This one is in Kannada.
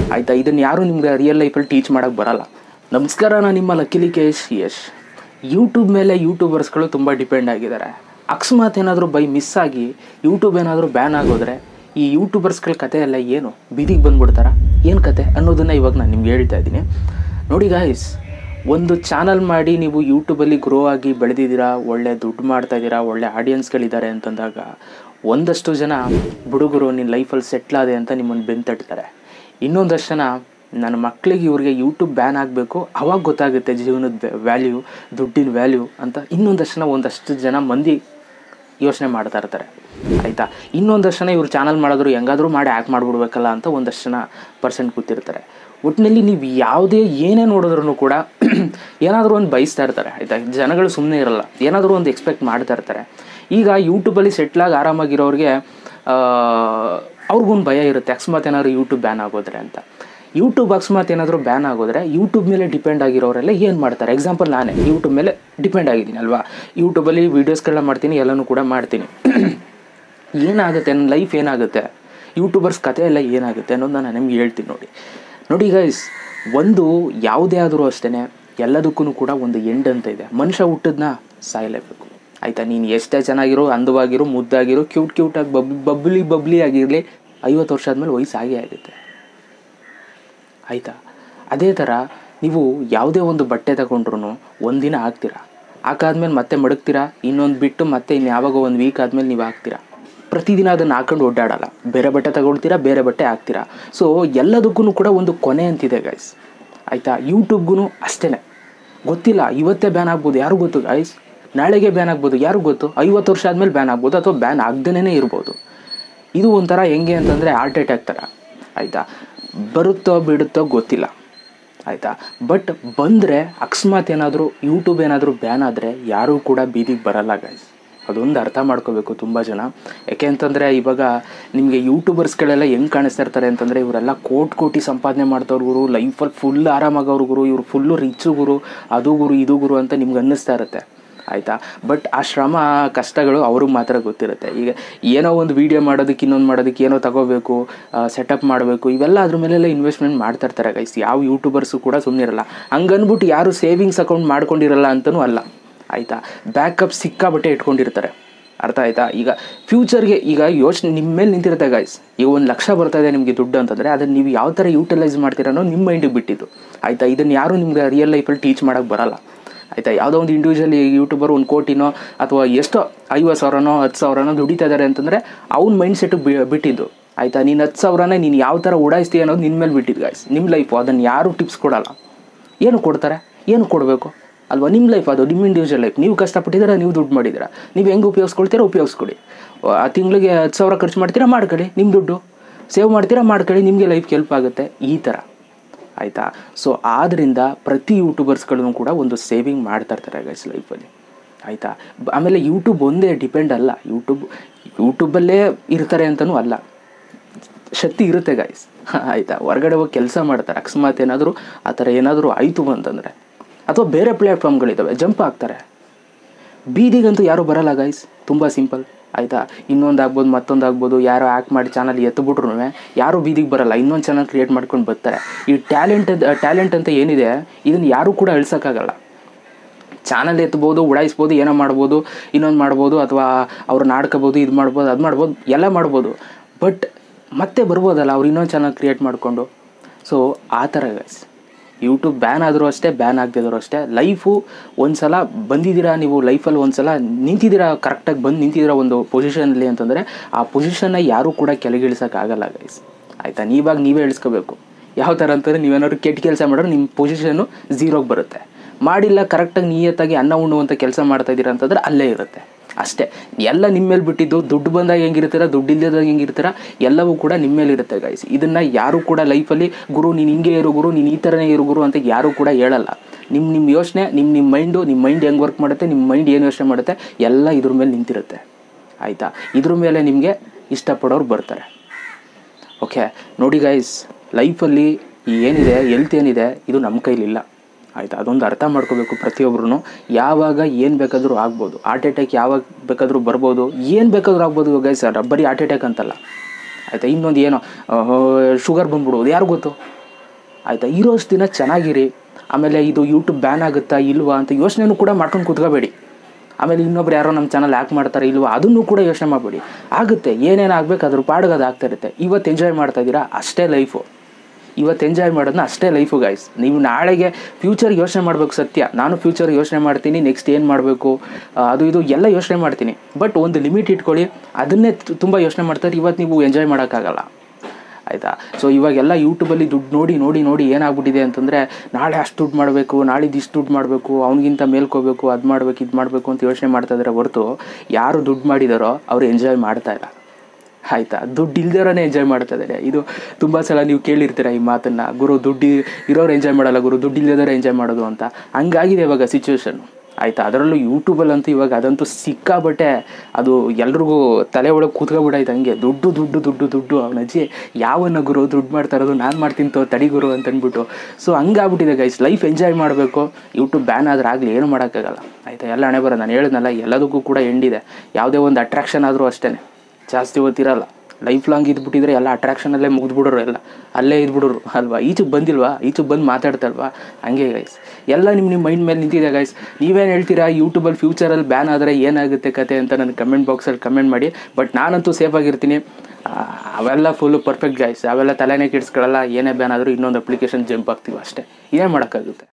ಆಯಿತಾ ಇದನ್ನು ಯಾರೂ ನಿಮ್ಗೆ ರಿಯಲ್ ಲೈಫಲ್ಲಿ ಟೀಚ್ ಮಾಡೋಕ್ಕೆ ಬರಲ್ಲ ನಮಸ್ಕಾರ ನಾನು ನಿಮ್ಮ ಲಕ್ಕಿಲಿ ಯಶ್ ಯಶ್ ಯೂಟ್ಯೂಬ್ ಮೇಲೆ ಯೂಟ್ಯೂಬರ್ಸ್ಗಳು ತುಂಬ ಡಿಪೆಂಡ್ ಆಗಿದ್ದಾರೆ ಅಕಸ್ಮಾತ್ ಏನಾದರೂ ಬೈ ಮಿಸ್ ಆಗಿ ಯೂಟ್ಯೂಬ್ ಏನಾದರೂ ಬ್ಯಾನ್ ಆಗೋದ್ರೆ ಈ ಯೂಟ್ಯೂಬರ್ಸ್ಗಳ ಕತೆ ಎಲ್ಲ ಏನು ಬೀದಿಗೆ ಬಂದ್ಬಿಡ್ತಾರ ಏನು ಕತೆ ಅನ್ನೋದನ್ನು ಇವಾಗ ನಾನು ನಿಮ್ಗೆ ಹೇಳ್ತಾ ಇದ್ದೀನಿ ನೋಡಿ ಗಾಯ್ಸ್ ಒಂದು ಚಾನಲ್ ಮಾಡಿ ನೀವು ಯೂಟ್ಯೂಬಲ್ಲಿ ಗ್ರೋ ಆಗಿ ಬೆಳೆದಿದ್ದೀರಾ ಒಳ್ಳೆ ದುಡ್ಡು ಮಾಡ್ತಾ ಇದ್ದೀರಾ ಒಳ್ಳೆ ಆಡಿಯನ್ಸ್ಗಳಿದ್ದಾರೆ ಅಂತಂದಾಗ ಒಂದಷ್ಟು ಜನ ಹುಡುಗರು ನಿನ್ನ ಲೈಫಲ್ಲಿ ಸೆಟ್ಲ್ ಆದೆ ಅಂತ ನಿಮ್ಮನ್ನು ಬೆಂತಟ್ತಾರೆ ಇನ್ನೊಂದಷ್ಟು ಜನ ನನ್ನ ಮಕ್ಕಳಿಗೆ ಇವ್ರಿಗೆ ಯೂಟ್ಯೂಬ್ ಬ್ಯಾನ್ ಆಗಬೇಕು ಅವಾಗ ಗೊತ್ತಾಗುತ್ತೆ ಜೀವನದ ವ್ಯಾಲ್ಯೂ ದುಡ್ಡಿನ ವ್ಯಾಲ್ಯೂ ಅಂತ ಇನ್ನೊಂದಷ್ಟು ಜನ ಒಂದಷ್ಟು ಜನ ಮಂದಿ ಯೋಚನೆ ಮಾಡ್ತಾ ಇರ್ತಾರೆ ಆಯಿತಾ ಇನ್ನೊಂದಷ್ಟು ಜನ ಇವ್ರು ಚಾನಲ್ ಮಾಡಿದ್ರು ಹೆಂಗಾದರೂ ಮಾಡಿ ಆ್ಯಕ್ಟ್ ಮಾಡಿಬಿಡ್ಬೇಕಲ್ಲ ಅಂತ ಒಂದಷ್ಟು ಜನ ಪರ್ಸೆಂಟ್ ಕೂತಿರ್ತಾರೆ ಒಟ್ಟಿನಲ್ಲಿ ನೀವು ಯಾವುದೇ ಏನೇ ನೋಡಿದ್ರೂ ಕೂಡ ಏನಾದರೂ ಒಂದು ಬಯಸ್ತಾ ಇರ್ತಾರೆ ಆಯಿತಾ ಜನಗಳು ಸುಮ್ಮನೆ ಇರಲ್ಲ ಏನಾದರೂ ಒಂದು ಎಕ್ಸ್ಪೆಕ್ಟ್ ಮಾಡ್ತಾ ಇರ್ತಾರೆ ಈಗ ಯೂಟ್ಯೂಬಲ್ಲಿ ಸೆಟ್ಲಾಗಿ ಆರಾಮಾಗಿರೋರಿಗೆ ಅವ್ರಿಗೊಂದು ಭಯ ಇರುತ್ತೆ ಅಕಸ್ಮಾತ್ ಏನಾದ್ರು ಯೂಟ್ಯೂಬ್ ಬ್ಯಾನ್ ಆಗೋದ್ರೆ ಅಂತ ಯೂಟ್ಯೂಬ್ ಅಕಸ್ಮಾತ್ ಏನಾದರೂ ಬ್ಯಾನ್ ಆಗೋದ್ರೆ ಯೂಟ್ಯೂಬ್ ಮೇಲೆ ಡಿಪೆಂಡ್ ಆಗಿರೋರೆಲ್ಲ ಏನು ಮಾಡ್ತಾರೆ ಎಕ್ಸಾಂಪಲ್ ನಾನೇ ಯೂಟ್ಯೂಬ್ ಮೇಲೆ ಡಿಪೆಂಡ್ ಆಗಿದ್ದೀನಿ ಅಲ್ವಾ ಯೂಟ್ಯೂಬಲ್ಲಿ ವೀಡಿಯೋಸ್ಗಳನ್ನ ಮಾಡ್ತೀನಿ ಎಲ್ಲನೂ ಕೂಡ ಮಾಡ್ತೀನಿ ಏನಾಗುತ್ತೆ ನನ್ನ ಲೈಫ್ ಏನಾಗುತ್ತೆ ಯೂಟ್ಯೂಬರ್ಸ್ ಕತೆ ಎಲ್ಲ ಏನಾಗುತ್ತೆ ಅನ್ನೋದು ನಾನು ನಿಮ್ಗೆ ಹೇಳ್ತೀನಿ ನೋಡಿ ನೋಡಿ ಗೈಸ್ ಒಂದು ಯಾವುದೇ ಆದರೂ ಅಷ್ಟೇ ಎಲ್ಲದಕ್ಕೂ ಕೂಡ ಒಂದು ಎಂಡ್ ಅಂತ ಇದೆ ಮನುಷ್ಯ ಹುಟ್ಟಿದ್ನ ಸಾಯಲೇಬೇಕು ಆಯಿತಾ ನೀನು ಎಷ್ಟೇ ಚೆನ್ನಾಗಿರೋ ಅಂದವಾಗಿರೋ ಮುದ್ದಾಗಿರೋ ಕ್ಯೂಟ್ ಕ್ಯೂಟಾಗಿ ಬಬ್ ಬಬ್ಲಿ ಬಬ್ಲಿ ಆಗಿರಲಿ ಐವತ್ತು ವರ್ಷ ಆದಮೇಲೆ ವಯಸ್ಸು ಆಗೇ ಆಗುತ್ತೆ ಆಯಿತಾ ಅದೇ ಥರ ನೀವು ಯಾವುದೇ ಒಂದು ಬಟ್ಟೆ ತಗೊಂಡ್ರು ಒಂದಿನ ಹಾಕ್ತೀರಾ ಹಾಕಾದ್ಮೇಲೆ ಮತ್ತೆ ಮಡಗ್ತೀರಾ ಇನ್ನೊಂದು ಬಿಟ್ಟು ಮತ್ತೆ ಇನ್ನು ಯಾವಾಗ ಒಂದು ವೀಕ್ ಆದಮೇಲೆ ನೀವು ಹಾಕ್ತೀರಾ ಪ್ರತಿದಿನ ಅದನ್ನು ಹಾಕೊಂಡು ಓಡಾಡಲ್ಲ ಬೇರೆ ಬಟ್ಟೆ ತಗೊಳ್ತೀರಾ ಬೇರೆ ಬಟ್ಟೆ ಹಾಕ್ತೀರಾ ಸೊ ಎಲ್ಲದಕ್ಕೂ ಕೂಡ ಒಂದು ಕೊನೆ ಅಂತಿದೆ ಗೈಸ್ ಆಯಿತಾ ಯೂಟ್ಯೂಬ್ಗೂ ಅಷ್ಟೇ ಗೊತ್ತಿಲ್ಲ ಇವತ್ತೇ ಬ್ಯಾನ್ ಆಗ್ಬೋದು ಯಾರು ಗೊತ್ತು ಗೈಸ್ ನಾಳೆಗೆ ಬ್ಯಾನ್ ಆಗ್ಬೋದು ಯಾರು ಗೊತ್ತು ಐವತ್ತು ವರ್ಷ ಆದಮೇಲೆ ಬ್ಯಾನ್ ಆಗ್ಬೋದು ಅಥವಾ ಬ್ಯಾನ್ ಆಗ್ದೇ ಇರ್ಬೋದು ಇದು ಒಂಥರ ಹೆಂಗೆ ಅಂತಂದರೆ ಹಾರ್ಟ್ ಅಟ್ಯಾಕ್ ಥರ ಆಯಿತಾ ಬರುತ್ತೋ ಬಿಡುತ್ತೋ ಗೊತ್ತಿಲ್ಲ ಆಯಿತಾ ಬಟ್ ಬಂದರೆ ಅಕಸ್ಮಾತ್ ಏನಾದರೂ ಯೂಟ್ಯೂಬ್ ಏನಾದರೂ ಬ್ಯಾನ್ ಆದರೆ ಯಾರೂ ಕೂಡ ಬೀದಿಗೆ ಬರಲ್ಲ ಗೈಸ್ ಅದೊಂದು ಅರ್ಥ ಮಾಡ್ಕೋಬೇಕು ತುಂಬ ಜನ ಯಾಕೆ ಅಂತಂದರೆ ಇವಾಗ ನಿಮಗೆ ಯೂಟ್ಯೂಬರ್ಸ್ಗಳೆಲ್ಲ ಹೆಂಗೆ ಕಾಣಿಸ್ತಾ ಇರ್ತಾರೆ ಅಂತಂದರೆ ಇವರೆಲ್ಲ ಕೋಟಿ ಕೋಟಿ ಸಂಪಾದನೆ ಮಾಡ್ತವ್ರ ಗುರು ಲೈಫಲ್ಲಿ ಫುಲ್ ಆರಾಮಾಗವ್ರ ಗುರು ಇವ್ರು ಫುಲ್ಲು ರಿಚ್ಚು ಗುರು ಅದು ಗುರು ಇದು ಗುರು ಅಂತ ನಿಮ್ಗೆ ಅನ್ನಿಸ್ತಾ ಇರುತ್ತೆ ಆಯಿತಾ ಬಟ್ ಆ ಶ್ರಮ ಕಷ್ಟಗಳು ಅವ್ರಿಗೆ ಮಾತ್ರ ಗೊತ್ತಿರುತ್ತೆ ಈಗ ಏನೋ ಒಂದು ವೀಡಿಯೋ ಮಾಡೋದಕ್ಕೆ ಇನ್ನೊಂದು ಮಾಡೋದಕ್ಕೆ ಏನೋ ತಗೋಬೇಕು ಸೆಟಪ್ ಮಾಡಬೇಕು ಇವೆಲ್ಲ ಅದ್ರ ಮೇಲೆಲ್ಲ ಇನ್ವೆಸ್ಟ್ಮೆಂಟ್ ಮಾಡ್ತಾ ಇರ್ತಾರೆ ಗೈಸ್ ಯಾವ ಯೂಟ್ಯೂಬರ್ಸು ಕೂಡ ಸುಮ್ಮನಿರಲ್ಲ ಹಂಗನ್ಬಿಟ್ಟು ಯಾರು ಸೇವಿಂಗ್ಸ್ ಅಕೌಂಟ್ ಮಾಡ್ಕೊಂಡಿರಲ್ಲ ಅಂತಲೂ ಅಲ್ಲ ಆಯಿತಾ ಬ್ಯಾಕಪ್ ಸಿಕ್ಕಾಬಟ್ಟೆ ಇಟ್ಕೊಂಡಿರ್ತಾರೆ ಅರ್ಥ ಆಯ್ತಾ ಈಗ ಫ್ಯೂಚರ್ಗೆ ಈಗ ಯೋಚನೆ ನಿಮ್ಮ ಮೇಲೆ ನಿಂತಿರುತ್ತೆ ಗೈಸ್ ಈಗ ಒಂದು ಲಕ್ಷ ಬರ್ತಾ ಇದೆ ನಿಮಗೆ ದುಡ್ಡು ಅಂತಂದರೆ ಅದನ್ನು ನೀವು ಯಾವ ಥರ ಯೂಟಿಲೈಸ್ ಮಾಡ್ತೀರ ಅನ್ನೋ ನಿಮ್ಮ ಮೈಂಡಿಗೆ ಬಿಟ್ಟಿದ್ದು ಆಯಿತಾ ಇದನ್ನು ಯಾರೂ ನಿಮ್ಗೆ ರಿಯಲ್ ಲೈಫಲ್ಲಿ ಟೀಚ್ ಮಾಡೋಕ್ಕೆ ಬರಲ್ಲ ಆಯಿತಾ ಯಾವುದೋ ಒಂದು ಇಂಡಿವಿಜುವಲ್ ಯೂಟ್ಯೂಬರ್ ಒಂದು ಕೋಟಿನೋ ಅಥವಾ ಎಷ್ಟೋ ಐವತ್ತು ಸಾವಿರನೋ ಹತ್ತು ಸಾವಿರನೋ ದುಡಿತಾ ಇದ್ದಾರೆ ಅಂತಂದರೆ ಅವ್ನ ಮೈಂಡ್ ಸೆಟ್ಟಿಗೆ ಬಿಟ್ಟಿದ್ದು ಆಯಿತಾ ನೀನು ಹತ್ತು ಸಾವಿರನೇ ನೀನು ಯಾವ ಥರ ಓಡಾಯಿಸ್ತೀಯ ಅನ್ನೋದು ನಿನ್ನ ಮೇಲೆ ಬಿಟ್ಟಿದ್ದು ಗಾಯ್ಸ್ ನಿಮ್ಮ ಲೈಫು ಅದನ್ನು ಯಾರೂ ಟಿಪ್ಸ್ ಕೊಡಲ್ಲ ಏನು ಕೊಡ್ತಾರೆ ಏನು ಕೊಡಬೇಕು ಅಲ್ವಾ ನಿಮ್ಮ ಲೈಫ್ ಅದು ನಿಮ್ಮ ಇಂಡಿವಿಜುವಲ್ ಲೈಫ್ ನೀವು ಕಷ್ಟಪಟ್ಟಿದ್ದೀರಾ ನೀವು ದುಡ್ಡು ಮಾಡಿದ್ದೀರಾ ನೀವು ಹೆಂಗೆ ಉಪಯೋಗಿಸ್ಕೊಳ್ತೀರಾ ಉಪಯೋಗಿಸ್ಕೊಡಿ ಆ ತಿಂಗಳಿಗೆ ಹತ್ತು ಸಾವಿರ ಖರ್ಚು ಮಾಡ್ತೀರಾ ಮಾಡ್ಕೊಳ್ಳಿ ನಿಮ್ಮ ದುಡ್ಡು ಸೇವ್ ಮಾಡ್ತೀರಾ ಮಾಡ್ಕೊಳ್ಳಿ ನಿಮಗೆ ಲೈಫ್ಗೆ ಹೆಲ್ಪ್ ಆಗುತ್ತೆ ಈ ಥರ ಆಯಿತಾ ಸೊ ಆದ್ದರಿಂದ ಪ್ರತಿ ಯೂಟ್ಯೂಬರ್ಸ್ಗಳನ್ನು ಕೂಡ ಒಂದು ಸೇವಿಂಗ್ ಮಾಡ್ತಾ ಇರ್ತಾರೆ ಗೈಸ್ ಲೈಫಲ್ಲಿ ಆಯಿತಾ ಆಮೇಲೆ ಯೂಟ್ಯೂಬ್ ಒಂದೇ ಡಿಪೆಂಡ್ ಅಲ್ಲ ಯೂಟ್ಯೂಬ್ ಯೂಟ್ಯೂಬಲ್ಲೇ ಇರ್ತಾರೆ ಅಂತಲೂ ಅಲ್ಲ ಶಕ್ತಿ ಇರುತ್ತೆ ಗಾಯ್ಸ್ ಆಯಿತಾ ಹೊರಗಡೆ ಹೋಗಿ ಕೆಲಸ ಮಾಡ್ತಾರೆ ಅಕಸ್ಮಾತ್ ಏನಾದರೂ ಆ ಥರ ಏನಾದರೂ ಆಯಿತು ಅಂತಂದರೆ ಅಥವಾ ಬೇರೆ ಪ್ಲ್ಯಾಟ್ಫಾರ್ಮ್ಗಳಿದ್ದಾವೆ ಜಂಪ್ ಆಗ್ತಾರೆ ಬೀದಿಗಂತೂ ಯಾರೂ ಬರಲ್ಲ ಗೈಸ್ ತುಂಬ ಸಿಂಪಲ್ ಆಯಿತಾ ಇನ್ನೊಂದು ಆಗ್ಬೋದು ಮತ್ತೊಂದು ಆಗ್ಬೋದು ಯಾರೋ ಆ್ಯಕ್ಟ್ ಮಾಡಿ ಚಾನಲ್ ಎತ್ತುಬಿಟ್ರು ಯಾರೂ ಬೀದಿಗೆ ಬರಲ್ಲ ಇನ್ನೊಂದು ಚಾನಲ್ ಕ್ರಿಯೇಟ್ ಮಾಡ್ಕೊಂಡು ಬರ್ತಾರೆ ಈ ಟ್ಯಾಲೆಂಟ್ ಟ್ಯಾಲೆಂಟ್ ಅಂತ ಏನಿದೆ ಇದನ್ನು ಯಾರೂ ಕೂಡ ಅಳಿಸೋಕ್ಕಾಗಲ್ಲ ಚಾನಲ್ ಎತ್ಬೋದು ಉಡಾಯಿಸ್ಬೋದು ಏನೋ ಮಾಡ್ಬೋದು ಇನ್ನೊಂದು ಮಾಡ್ಬೋದು ಅಥವಾ ಅವ್ರನ್ನ ಆಡ್ಕೋಬೋದು ಇದು ಮಾಡ್ಬೋದು ಅದು ಮಾಡ್ಬೋದು ಎಲ್ಲ ಮಾಡ್ಬೋದು ಬಟ್ ಮತ್ತೆ ಬರ್ಬೋದಲ್ಲ ಅವ್ರು ಇನ್ನೊಂದು ಚಾನಲ್ ಕ್ರಿಯೇಟ್ ಮಾಡಿಕೊಂಡು ಸೊ ಆ ಥರ ಗೈಸ್ ಯೂಟ್ಯೂಬ್ ಬ್ಯಾನ್ ಆದರೂ ಅಷ್ಟೇ ಬ್ಯಾನ್ ಆಗದಿದ್ರು ಅಷ್ಟೇ ಲೈಫು ಒಂದು ಸಲ ಬಂದಿದ್ದೀರಾ ನೀವು ಲೈಫಲ್ಲಿ ಒಂದು ಸಲ ನಿಂತಿದ್ದೀರಾ ಕರೆಕ್ಟಾಗಿ ಬಂದು ನಿಂತಿದ್ದೀರಾ ಒಂದು ಪೊಸಿಷನಲ್ಲಿ ಅಂತಂದರೆ ಆ ಪೊಸಿಷನ್ನ ಯಾರೂ ಕೂಡ ಕೆಳಗಿಳಿಸೋಕ್ಕಾಗಲ್ಲ ಗೈಸ್ ಆಯಿತಾ ನೀವಾಗ ನೀವೇ ಇಳಿಸ್ಕೋಬೇಕು ಯಾವ ಥರ ಅಂತಂದರೆ ನೀವೇನಾದ್ರು ಕೆಟ್ಟ ಕೆಲಸ ಮಾಡಿದ್ರೆ ನಿಮ್ಮ ಪೊಸಿಷನ್ನು ಝೀರೋಗೆ ಬರುತ್ತೆ ಮಾಡಿಲ್ಲ ಕರೆಕ್ಟಾಗಿ ನಿಯತ್ತಾಗಿ ಅನ್ನ ಉಣ್ಣುವಂಥ ಕೆಲಸ ಮಾಡ್ತಾ ಇದ್ದೀರಾ ಅಂತಂದರೆ ಅಲ್ಲೇ ಇರುತ್ತೆ ಅಷ್ಟೇ ಎಲ್ಲ ನಿಮ್ಮ ಮೇಲೆ ಬಿಟ್ಟಿದ್ದು ದುಡ್ಡು ಬಂದಾಗ ಹೆಂಗಿರ್ತೀರ ದುಡ್ಡು ಇಲ್ಲದಾಗ ಹೆಂಗಿರ್ತೀರ ಎಲ್ಲವೂ ಕೂಡ ನಿಮ್ಮ ಮೇಲೆ ಇರುತ್ತೆ ಗೈಸ್ ಇದನ್ನು ಯಾರೂ ಕೂಡ ಲೈಫಲ್ಲಿ ಗುರು ನೀನು ಹಿಂಗೆ ಇರು ಗುರು ನೀನು ಈ ಥರನೇ ಇರು ಗುರು ಅಂತ ಯಾರೂ ಕೂಡ ಹೇಳಲ್ಲ ನಿಮ್ಮ ನಿಮ್ಮ ಯೋಚನೆ ನಿಮ್ಮ ನಿಮ್ಮ ಮೈಂಡು ನಿಮ್ಮ ಮೈಂಡ್ ಹೆಂಗೆ ವರ್ಕ್ ಮಾಡುತ್ತೆ ನಿಮ್ಮ ಮೈಂಡ್ ಏನು ಯೋಚನೆ ಮಾಡುತ್ತೆ ಎಲ್ಲ ಇದ್ರ ಮೇಲೆ ನಿಂತಿರುತ್ತೆ ಆಯಿತಾ ಇದ್ರ ಮೇಲೆ ನಿಮಗೆ ಇಷ್ಟಪಡೋರು ಬರ್ತಾರೆ ಓಕೆ ನೋಡಿ ಗೈಸ್ ಲೈಫಲ್ಲಿ ಏನಿದೆ ಎಲ್ತ್ ಏನಿದೆ ಇದು ನಮ್ಮ ಕೈಲಿಲ್ಲ ಆಯಿತಾ ಅದೊಂದು ಅರ್ಥ ಮಾಡ್ಕೋಬೇಕು ಪ್ರತಿಯೊಬ್ಬರು ಯಾವಾಗ ಏನು ಬೇಕಾದರೂ ಆಗ್ಬೋದು ಹಾರ್ಟ್ ಅಟ್ಯಾಕ್ ಯಾವಾಗ ಬೇಕಾದರೂ ಬರ್ಬೋದು ಏನು ಬೇಕಾದರೂ ಆಗ್ಬೋದು ಗೈಸ್ ಬರೀ ಹಾರ್ಟ್ ಅಟ್ಯಾಕ್ ಅಂತಲ್ಲ ಆಯಿತಾ ಇನ್ನೊಂದು ಏನೋ ಶುಗರ್ ಬಂದ್ಬಿಡ್ಬೋದು ಯಾರು ಗೊತ್ತು ಆಯಿತಾ ಇರೋಷ್ಟು ದಿನ ಚೆನ್ನಾಗಿರಿ ಆಮೇಲೆ ಇದು ಯೂಟ್ಯೂಬ್ ಬ್ಯಾನ್ ಆಗುತ್ತಾ ಇಲ್ವಾ ಅಂತ ಯೋಚನೆನೂ ಕೂಡ ಮಾಡ್ಕೊಂಡು ಕೂತ್ಕೋಬೇಡಿ ಆಮೇಲೆ ಇನ್ನೊಬ್ರು ಯಾರೋ ನಮ್ಮ ಚಾನಲ್ ಯಾಕೆ ಮಾಡ್ತಾರೆ ಇಲ್ವಾ ಅದನ್ನು ಕೂಡ ಯೋಚನೆ ಮಾಡಬೇಡಿ ಆಗುತ್ತೆ ಏನೇನು ಆಗಬೇಕು ಅದ್ರ ಪಾಡಿಗೆ ಅದು ಆಗ್ತಾ ಇರುತ್ತೆ ಇವತ್ತು ಎಂಜಾಯ್ ಮಾಡ್ತಾ ಇದ್ದೀರಾ ಅಷ್ಟೇ ಲೈಫು ಇವತ್ತು ಎಂಜಾಯ್ ಮಾಡೋದನ್ನ ಅಷ್ಟೇ ಲೈಫು ಗೈಸ್ ನೀವು ನಾಳೆಗೆ ಫ್ಯೂಚರ್ ಯೋಚನೆ ಮಾಡಬೇಕು ಸತ್ಯ ನಾನು ಫ್ಯೂಚರ್ ಯೋಚನೆ ಮಾಡ್ತೀನಿ ನೆಕ್ಸ್ಟ್ ಏನು ಮಾಡಬೇಕು ಅದು ಇದು ಎಲ್ಲ ಯೋಚನೆ ಮಾಡ್ತೀನಿ ಬಟ್ ಒಂದು ಲಿಮಿಟ್ ಇಟ್ಕೊಳ್ಳಿ ಅದನ್ನೇ ತುಂಬ ಯೋಚನೆ ಮಾಡ್ತಾರೆ ಇವತ್ತು ನೀವು ಎಂಜಾಯ್ ಮಾಡೋಕ್ಕಾಗಲ್ಲ ಆಯಿತಾ ಸೊ ಇವಾಗೆಲ್ಲ ಯೂಟ್ಯೂಬಲ್ಲಿ ದುಡ್ಡು ನೋಡಿ ನೋಡಿ ನೋಡಿ ಏನಾಗ್ಬಿಟ್ಟಿದೆ ಅಂತಂದರೆ ನಾಳೆ ಅಷ್ಟು ದುಡ್ಡು ಮಾಡಬೇಕು ನಾಳಿದ್ದು ಇಷ್ಟು ದುಡ್ಡು ಮಾಡಬೇಕು ಅವ್ನಿಗಿಂತ ಮೇಲ್ಕೋಬೇಕು ಅದು ಮಾಡಬೇಕು ಇದು ಮಾಡಬೇಕು ಅಂತ ಯೋಚನೆ ಮಾಡ್ತಾ ಇದ್ದಾರೆ ಹೊರತು ಯಾರು ದುಡ್ಡು ಮಾಡಿದಾರೋ ಅವ್ರು ಎಂಜಾಯ್ ಮಾಡ್ತಾ ಇಲ್ಲ ಆಯಿತಾ ದುಡ್ಡು ಇಲ್ದಿರೋನೇ ಎಂಜಾಯ್ ಮಾಡ್ತಾ ಇದ್ದಾರೆ ಇದು ತುಂಬ ಸಲ ನೀವು ಕೇಳಿರ್ತೀರ ಈ ಮಾತನ್ನು ಗುರು ದುಡ್ಡು ಇರೋರು ಎಂಜಾಯ್ ಮಾಡಲ್ಲ ಗುರು ದುಡ್ಡು ಇಲ್ಲದವರೇ ಎಂಜಾಯ್ ಮಾಡೋದು ಅಂತ ಹಂಗಾಗಿದೆ ಇವಾಗ ಸಿಚುವೇಶನ್ನು ಆಯಿತಾ ಅದರಲ್ಲೂ ಯೂಟ್ಯೂಬಲ್ಲಂತೂ ಇವಾಗ ಅದಂತೂ ಸಿಕ್ಕಾಬಟ್ಟೆ ಅದು ಎಲ್ರಿಗೂ ತಲೆ ಒಳಗೆ ಕೂತ್ಕೊಬಿಡಾಯ್ತು ಹಂಗೆ ದುಡ್ಡು ದುಡ್ಡು ದುಡ್ಡು ದುಡ್ಡು ಅವನ ಅಜ್ಜಿ ಯಾವನ್ನ ಗುರು ದುಡ್ಡು ಮಾಡ್ತಾ ಇರೋದು ನಾನು ಮಾಡ್ತೀನಿ ತೋ ತಡಿ ಗುರು ಅಂತ ಅಂದ್ಬಿಟ್ಟು ಸೊ ಹಂಗಾಗ್ಬಿಟ್ಟಿದೆ ಗೈಸ್ ಲೈಫ್ ಎಂಜಾಯ್ ಮಾಡಬೇಕು ಯೂಟ್ಯೂಬ್ ಬ್ಯಾನ್ ಆದ್ರೆ ಆಗಲಿ ಏನು ಮಾಡೋಕ್ಕಾಗಲ್ಲ ಆಯಿತಾ ಎಲ್ಲ ಹಣೆ ಬರೋ ನಾನು ಹೇಳಿದ್ನಲ್ಲ ಎಲ್ಲದಕ್ಕೂ ಕೂಡ ಎಂಡಿದೆ ಯಾವುದೇ ಒಂದು ಅಟ್ರಾಕ್ಷನ್ ಆದರೂ ಅಷ್ಟೇ ಜಾಸ್ತಿ ಹೊತ್ತಿರಲ್ಲ ಲೈಫ್ ಲಾಂಗ್ ಇದ್ಬಿಟ್ಟಿದ್ರೆ ಎಲ್ಲ ಅಟ್ರಾಕ್ಷನಲ್ಲೇ ಮುಗಿದ್ಬಿಡೋರು ಎಲ್ಲ ಅಲ್ಲೇ ಇದ್ಬಿಡೋರು ಅಲ್ವಾ ಈಚೆಗೆ ಬಂದಿಲ್ವಾ ಈಚೆಗೆ ಬಂದು ಮಾತಾಡ್ತಲ್ವಾ ಹಂಗೆ ಗೈಸ್ ಎಲ್ಲ ನಿಮ್ಮ ನಿಮ್ಮ ಮೈಂಡ್ ಮೇಲೆ ನಿಂತಿದೆ ಗೈಸ್ ನೀವೇನು ಹೇಳ್ತೀರಾ ಯೂಟ್ಯೂಬಲ್ಲಿ ಫ್ಯೂಚರಲ್ಲಿ ಬ್ಯಾನ್ ಆದರೆ ಏನಾಗುತ್ತೆ ಕತೆ ಅಂತ ನನ್ನ ಕಮೆಂಟ್ ಬಾಕ್ಸಲ್ಲಿ ಕಮೆಂಟ್ ಮಾಡಿ ಬಟ್ ನಾನಂತೂ ಸೇಫಾಗಿರ್ತೀನಿ ಅವೆಲ್ಲ ಫುಲ್ಲು ಪರ್ಫೆಕ್ಟ್ ಗೈಸ್ ಅವೆಲ್ಲ ತಲೆನೇ ಕೆಡಿಸ್ಕೊಳ್ಳಲ್ಲ ಏನೇ ಬ್ಯಾನ್ ಆದರೂ ಇನ್ನೊಂದು ಅಪ್ಲಿಕೇಶನ್ ಜಂಪ್ ಆಗ್ತೀವಿ ಅಷ್ಟೇ ಏನೇ ಮಾಡೋಕ್ಕಾಗುತ್ತೆ